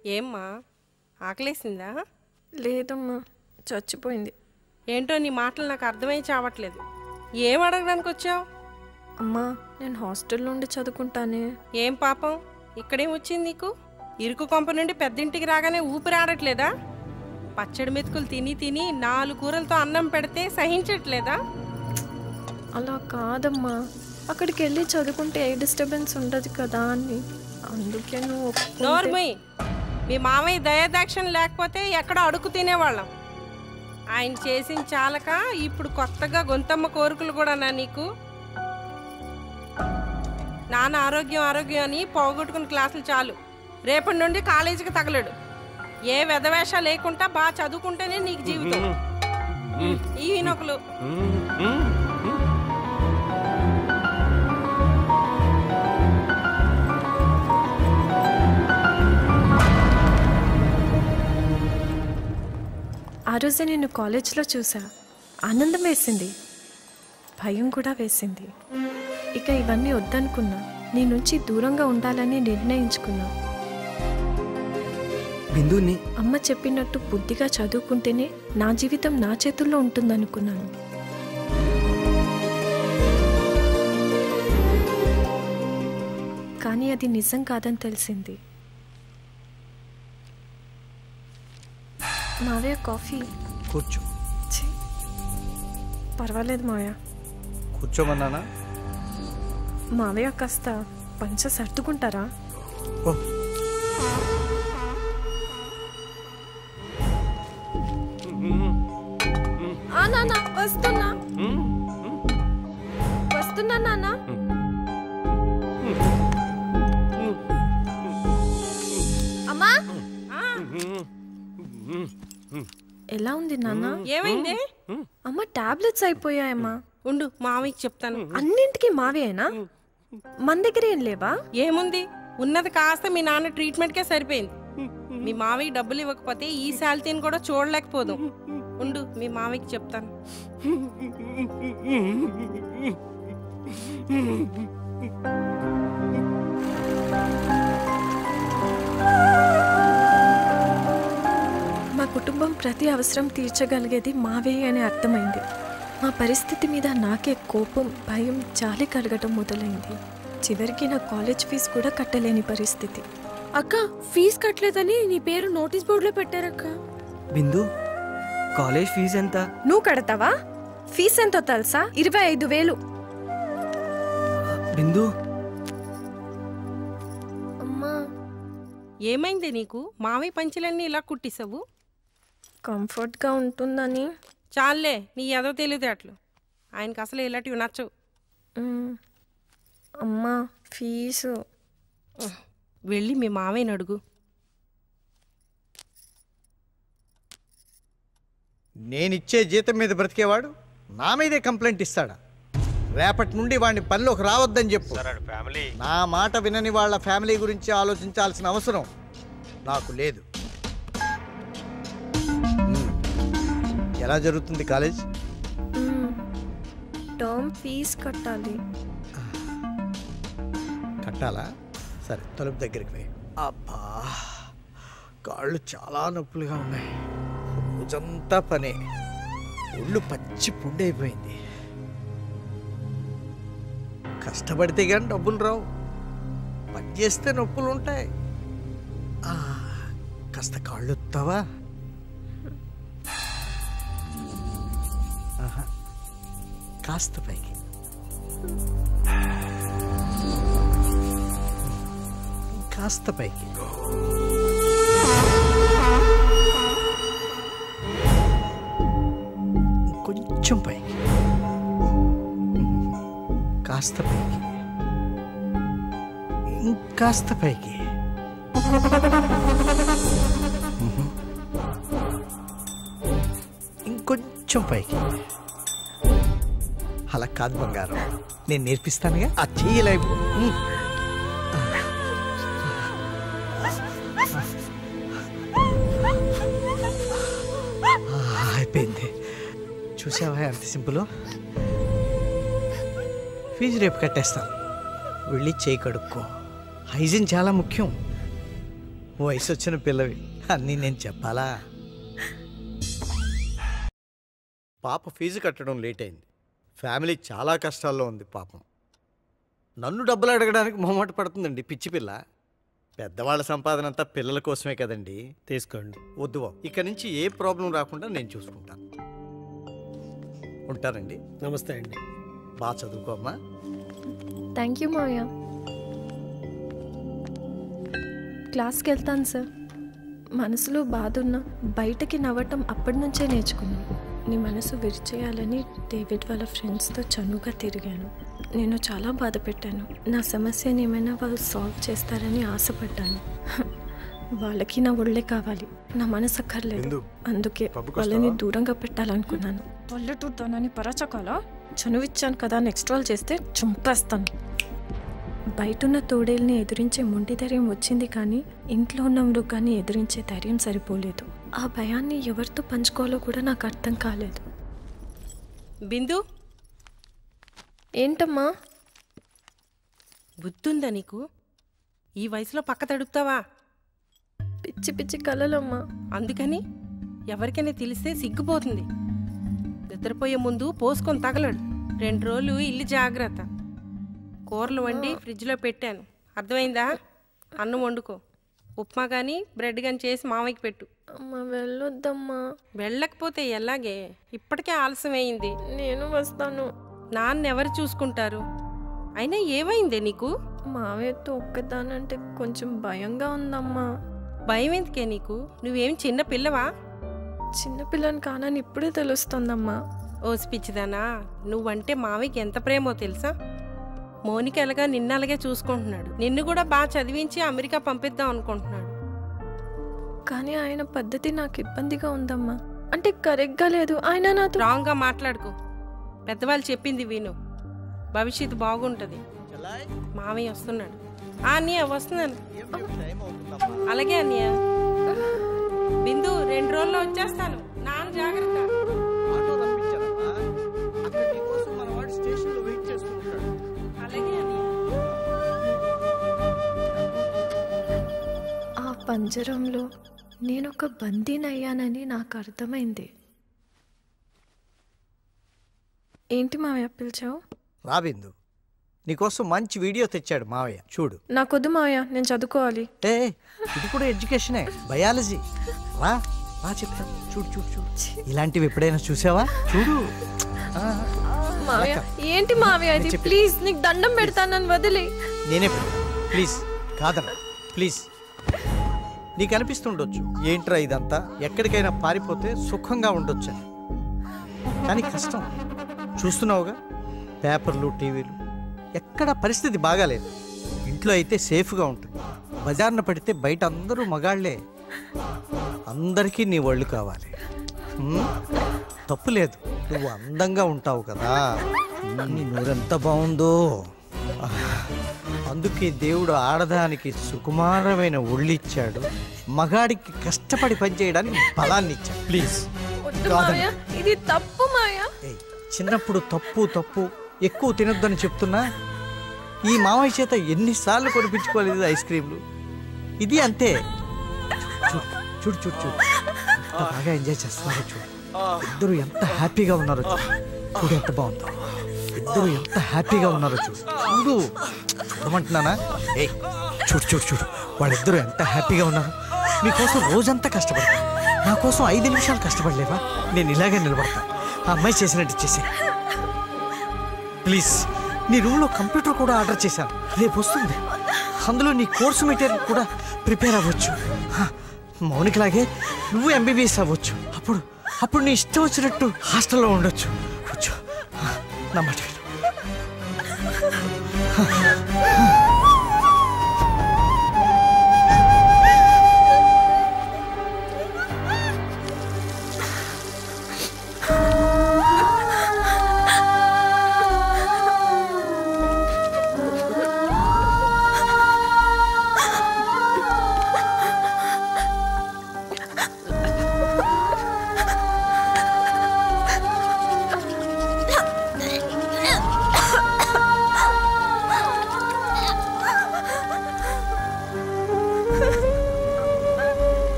ఏమ్మా ఆకలేసిందా లేదమ్మా చచ్చిపోయింది ఏంటో నీ మాటలు నాకు అర్థమై చావట్లేదు ఏం అడగడానికి వచ్చావు అమ్మా నేను హాస్టల్ నుండి చదువుకుంటానే ఏం పాపం ఇక్కడేం వచ్చింది నీకు ఇరుకు కొంప నుండి పెద్దింటికి రాగానే ఊపిరి ఆడట్లేదా పచ్చడి మెతుకులు తిని తిని నాలుగు కూరలతో అన్నం పెడితే సహించట్లేదా అలా కాదమ్మా అక్కడికి వెళ్ళి చదువుకుంటే ఏ డిస్టర్బెన్స్ ఉండదు కదా అని అందుకే నువ్వు ఒప్పుకుంటే- నోర్మయ్ మీ మామయ్య దయాదాక్షణ లేకపోతే ఎక్కడ అడుగు తినేవాళ్ళం ఆయన చేసిన చాలక ఇప్పుడు కొత్తగా గొంతమ్మ కోరికలు కూడా నా నీకు నాన్న ఆరోగ్యం ఆరోగ్యం అని పోగొట్టుకున్న క్లాసులు చాలు రేపటి నుండి కాలేజీకి తగలడు ఏ వెధవేష లేకుండా బాగా చదువుకుంటేనే నీకు జీవితం ఈ వినొకలు ఆ రోజే నేను కాలేజ్లో చూసా ఆనందం వేసింది భయం కూడా వేసింది ఇక ఇవన్నీ వద్దనుకున్నా నీ నుంచి దూరంగా ఉండాలని నిర్ణయించుకున్నా బిందుని అమ్మ చెప్పినట్టు బుద్ధిగా చదువుకుంటేనే నా జీవితం నా చేతుల్లో ఉంటుందనుకున్నాను కానీ అది నిజం కాదని తెలిసింది మావయ్య కాఫీ కూర్చో ఛీ, పర్వాలేదు మావయ్య కూర్చోమన్నానా మావయ్య కాస్త పంచ సర్దుకుంటారా ఓ ఆ నాన్న వస్తున్నా వస్తున్నా నాన్న అమ్మా ఎలా ఉంది నాన్న ఏమైంది అమ్మ టాబ్లెట్స్ అయిపోయాయమ్మా ఉండు మామయ్యకి చెప్తాను అన్నింటికి మావేనా మన దగ్గర ఏం లేవా ఏముంది ఉన్నది కాస్త మీ నాన్న ట్రీట్మెంట్కే సరిపోయింది మీ మావయ్య డబ్బులు ఇవ్వకపోతే ఈ శాలతీని కూడా చూడలేకపోదు ఉండు మీ మావయ్యకి చెప్తాను మా కుటుంబం ప్రతి అవసరం తీర్చగలిగేది మావే అని అర్థమైంది మా పరిస్థితి మీద నాకే కోపం భయం జాలి కలగటం మొదలైంది చివరికి నా కాలేజ్ ఫీజు కూడా కట్టలేని పరిస్థితి అక్క ఫీజు కట్టలేదని నీ పేరు నోటీస్ బోర్డులో పెట్టారక్క బిందు కాలేజ్ ఫీజు ఎంత నువ్వు కడతావా ఫీజు ఎంతో తెలుసా ఇరవై ఐదు వేలు బిందు అమ్మా ఏమైంది నీకు మావయ్య పంచులన్నీ ఇలా కుట్టిసావు కంఫర్ట్గా ఉంటుందని చాలే నీ ఏదో తెలియదేట్లు ఆయనకి అసలు ఇలాంటివి నచ్చవు మ్, అమ్మా ఫీజు వెళ్ళి మీ మావయ్యని అడుగు నేనిచ్చే జీతం మీద బ్రతికేవాడు నా మీదే కంప్లైంట్ ఇస్తాడా రేపటి నుండి వాడిని పనిలోకి రావద్దని చెప్పు నా మాట వినని వాళ్ళ ఫ్యామిలీ గురించి ఆలోచించాల్సిన అవసరం నాకు లేదు ఉమ్. ఎలా జరుగుతుంది కాలేజ్ మ్, టర్మ్ ఫీజు కట్టాలి కట్టాలా సరే తలుపు దగ్గరికి పోయి అబ్బా కాళ్ళు చాలా నొప్పులుగా ఉన్నాయి రోజంతా పనే ఒళ్ళు పచ్చి పుండైపోయింది కష్టపడితే కానీ డబ్బులు రావు పని చేస్తే నొప్పులు ఉంటాయి ఆ, కాస్త కాళ్ళు వస్తావా ఆహా. కాస్త పైకి కాస్త పైకి కొంచెం పైకి కాస్త పైకి ఇంకాస్త పైకి ఇంకొంచెం పైకి అలా కాదు బంగారం నేను నేర్పిస్తానుగా ఆ చెయ్యలేవు అయిపోయింది చూసావా ఎంత సింపుల్ ఫీజు రేపు కట్టేస్తాను వెళ్ళి చేయి కడుక్కో హైజీన్ చాలా ముఖ్యం వయసు వచ్చిన పిల్లవి అన్నీ నేను చెప్పాలా పాప ఫీజు కట్టడం లేట్ అయింది ఫ్యామిలీ చాలా కష్టాల్లో ఉంది పాపం నన్ను డబ్బులు అడగడానికి మొహమాట పడుతుందండి పిచ్చి పిల్ల పెద్దవాళ్ళ సంపాదన అంతా పిల్లల కోసమే కదండి తీసుకోండి వద్దు బాబు ఇక నుంచి ఏ ప్రాబ్లం రాకుండా నేను చూసుకుంటాను ఉంటానండి నమస్తే అండి బాగా చదువుకోమ్మా థ్యాంక్ యూ మావయ్య క్లాస్కి వెళ్తాను సార్ మనసులో బాధ ఉన్నా బయటకి నవ్వటం అప్పటి నుంచే నేర్చుకున్నాను నీ మనసు విరిచేయాలని డేవిడ్ వాళ్ళ ఫ్రెండ్స్తో చనువుగా తిరిగాను నేను చాలా బాధ పెట్టాను నా సమస్యని ఏమైనా వాళ్ళు సాల్వ్ చేస్తారని ఆశపడ్డాను వాళ్ళకి నా ఒళ్ళే కావాలి నా మనసు అక్కర్లేదు అందుకే వాళ్ళని దూరంగా పెట్టాలనుకున్నాను పల్లెటూరుతోనని పరచకాల చనువిచ్చాను కదా నెక్స్ట్ వాళ్ళు చేస్తే చంపేస్తాను బయటున్న తోడేల్ని ఎదిరించే మొండి ధైర్యం వచ్చింది కానీ ఇంట్లో ఉన్న మృగాన్ని ఎదిరించే ధైర్యం సరిపోలేదు ఆ భయాన్ని ఎవరితో పంచుకోవాలో కూడా నాకు అర్థం కాలేదు బిందు ఏంటమ్మా బుద్ధుందా నీకు ఈ వయసులో పక్క తడుపుతావా పిచ్చి పిచ్చి కలలమ్మా అందుకని ఎవరికైనా తెలిస్తే సిగ్గుపోతుంది నిద్రపోయే ముందు పోసుకొని తగలడు రెండు రోజులు ఇల్లు జాగ్రత్త కూరలు వండి ఫ్రిడ్జ్లో పెట్టాను అర్థమైందా అన్నం వండుకో ఉప్మా కానీ బ్రెడ్ కానీ చేసి మామయ్యకి పెట్టు అమ్మ వెళ్ళొద్దమ్మా వెళ్ళకపోతే ఎలాగే ఇప్పటికే ఆలస్యం అయింది నేను వస్తాను నాన్న ఎవరు చూసుకుంటారు అయినా ఏమైందే నీకు మావయ్యతో ఒక్కదానంటే కొంచెం భయంగా ఉందమ్మా భయం ఎందుకే నీకు నువ్వేం చిన్న పిల్లవా చిన్నపిల్లని కానని ఇప్పుడే తెలుస్తుందమ్మా ఓసి పిచ్చిదానా నువ్వంటే మావయ్యకి ఎంత ప్రేమో తెలుసా మోనిక ఎలాగా నిన్న అలాగే చూసుకుంటున్నాడు నిన్ను కూడా బాగా చదివించి అమెరికా పంపిద్దాం అనుకుంటున్నాడు కానీ ఆయన పద్ధతి నాకు ఇబ్బందిగా ఉందమ్మా అంటే కరెక్ట్గా లేదు ఆయన నాతో రాంగ్గా మాట్లాడుకో పెద్దవాళ్ళు చెప్పింది విను భవిష్యత్తు బాగుంటుంది మావయ్య వస్తున్నాడు ఆ అన్నయ్య వస్తున్నాను అలాగే అన్నయ్య బిందు రెండు రోజుల్లో వచ్చేస్తాను నాన్న జాగ్రత్త ఆటో రప్పించారమ్మా అక్కడ నీకోసం మన వాడు స్టేషన్లో వెయిట్ చేస్తుంటాడు అలాగే అన్నయ్య ఆ పంజరంలో నేనొక బందీనయ్యానని నాకు అర్థమైంది ఏంటి మావయ్య పిలిచావు రాబిందు నీకోసం మంచి వీడియో తెచ్చాడు మావయ్య చూడు నాకొద్దు మావయ్య నేను చదువుకోవాలి ఏ ఇది కూడా ఎడ్యుకేషనే బయాలజీ రా రా చెప్తా చూడు చూడు చూడు ఇలాంటివి ఎప్పుడైనా చూసావా చూడు ఆ, మావయ్య ఏంటి మావయ్య ఇది ప్లీజ్ నీకు దండం పెడతాను నన్ను వదిలి నేనే ప్లీజ్ కాదన్నా ప్లీజ్ నీకు అనిపిస్తుండొచ్చు ఏంట్రా ఇదంతా ఎక్కడికైనా పారిపోతే సుఖంగా ఉండొచ్చు కానీ కష్టం చూస్తున్నావుగా పేపర్లు టీవీలు ఎక్కడ పరిస్థితి బాగాలేదు ఇంట్లో అయితే సేఫ్గా ఉంటుంది బజార్న పడితే బయట అందరూ మగాళ్లే అందరికీ నీ ఒళ్ళు కావాలి ఉమ్, తప్పు లేదు నువ్వు అందంగా ఉంటావు కదా ఉమ్, నీ నూరెంత బాగుందో అందుకే దేవుడు ఆడదానికి సుకుమారమైన ఒళ్ళిచ్చాడు మగాడికి కష్టపడి పనిచేయడానికి బలాన్ని ఇచ్చాడు ప్లీజ్ వద్దు మావయ్య ఇది తప్పు మావయ్య ఏయ్, చిన్నప్పుడు తప్పు తప్పు ఎక్కువ తినొద్దని చెప్తున్నా ఈ మామయ్య చేత ఎన్నిసార్లు కొనిపించుకోలేదు ఐస్ క్రీమ్లు ఇది అంతే చూడు చూడు చూడు చూడు ఎంత బాగా ఎంజాయ్ చేస్తున్నారో చూడు ఇద్దరు ఎంత హ్యాపీగా ఉన్నారో చూడు చూడు ఎంత బాగుందో ఇద్దరు ఎంత హ్యాపీగా ఉన్నారో చూడు చూడు చూడమంటున్నానా ఏ చూడు చూడు చూడు వాళ్ళిద్దరూ ఎంత హ్యాపీగా ఉన్నారు మీకోసం రోజంతా కష్టపడతాను నా కోసం ఐదు నిమిషాలు కష్టపడలేవా నేను ఇలాగే నిలబడతాను ఆ అమ్మాయి చేసినట్టు చేసే ప్లీజ్ నీ రూమ్లో కంప్యూటర్ కూడా ఆర్డర్ చేశాను రేపు వస్తుంది అందులో నీ కోర్సు మెటీరియల్ కూడా ప్రిపేర్ అవ్వచ్చు హా, మౌనికలాగే నువ్వు ఎంబీబీఎస్ అవ్వచ్చు అప్పుడు అప్పుడు నీ ఇష్టం వచ్చినట్టు హాస్టల్లో ఉండొచ్చు వచ్చు హా, నా మాట విను. హా,